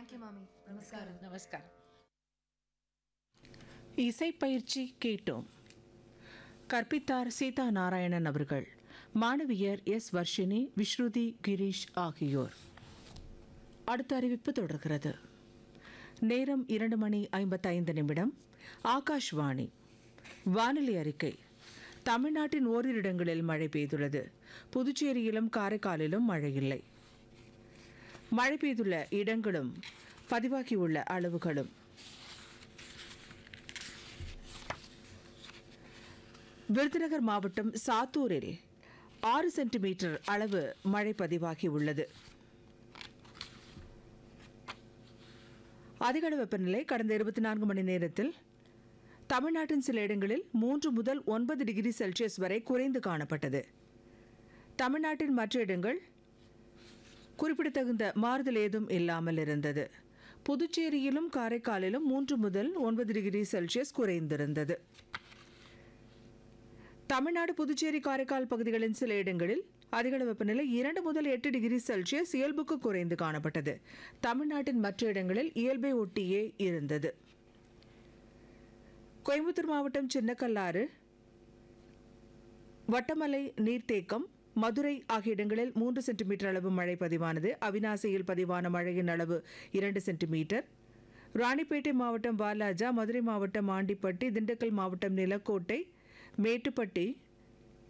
thank you மாமி நமஸ்காரம் நமஸ்காரம் இசைப்பயிற்சி கேட்டோம் கற்பித்தார் சீதா நாராயணன் அவர்கள் மாணவியர் எஸ் வர்ஷினி விஸ்ருதி கிரீஷ் ஆகியோர் அடுத்த அறிவிப்பு தொடர்கிறது நேரம் இரண்டு மணி ஐம்பத்தைந்து நிமிடம் ஆகாஷ்வாணி வானிலை அறிக்கை தமிழ்நாட்டின் ஓரிரு இடங்களில் மழை பெய்துள்ளது புதுச்சேரியிலும் காரைக்காலிலும் மழை இல்லை மழை பெய்துள்ள இடங்களும் பதிவாகியுள்ள அளவுகளும் விருதுநகர் மாவட்டம் சாத்தூரில் ஆறு சென்டிமீட்டர் அளவு மழை பதிவாகி உள்ளது அதிகளவு வெப்பநிலை கடந்த இருபத்தி நான்கு மணி நேரத்தில் தமிழ்நாட்டின் சில இடங்களில் மூன்று முதல் ஒன்பது டிகிரி செல்சியஸ் வரை குறைந்து காணப்பட்டது தமிழ்நாட்டின் மற்ற இடங்கள் குறிப்பிடத்தகுந்த மாறுதல் ஏதும் இல்லாமல் இருந்தது புதுச்சேரியிலும் காரைக்காலிலும் மூன்று முதல் ஒன்பது டிகிரி செல்சியஸ் குறைந்திருந்தது தமிழ்நாடு புதுச்சேரி காரைக்கால் பகுதிகளின் சில இடங்களில் அதிகள வெப்பநிலை இரண்டு முதல் எட்டு டிகிரி செல்சியஸ் இயல்புக்கு குறைந்து காணப்பட்டது தமிழ்நாட்டின் மற்ற இடங்களில் இயல்பை ஒட்டியே இருந்தது கோயம்புத்தூர் மாவட்டம் சின்னக்கல்லாறு வட்டமலை நீர்த்தேக்கம் மதுரை ஆகிய இடங்களில் மூன்று சென்டிமீட்டர் அளவு மழை பதிவானது அவினாசியில் பதிவான மழையின் அளவு இரண்டு சென்டிமீட்டர் ராணிப்பேட்டை மாவட்டம் வாலாஜா மதுரை மாவட்டம் ஆண்டிப்பட்டி திண்டுக்கல் மாவட்டம் நிலக்கோட்டை மேட்டுப்பட்டி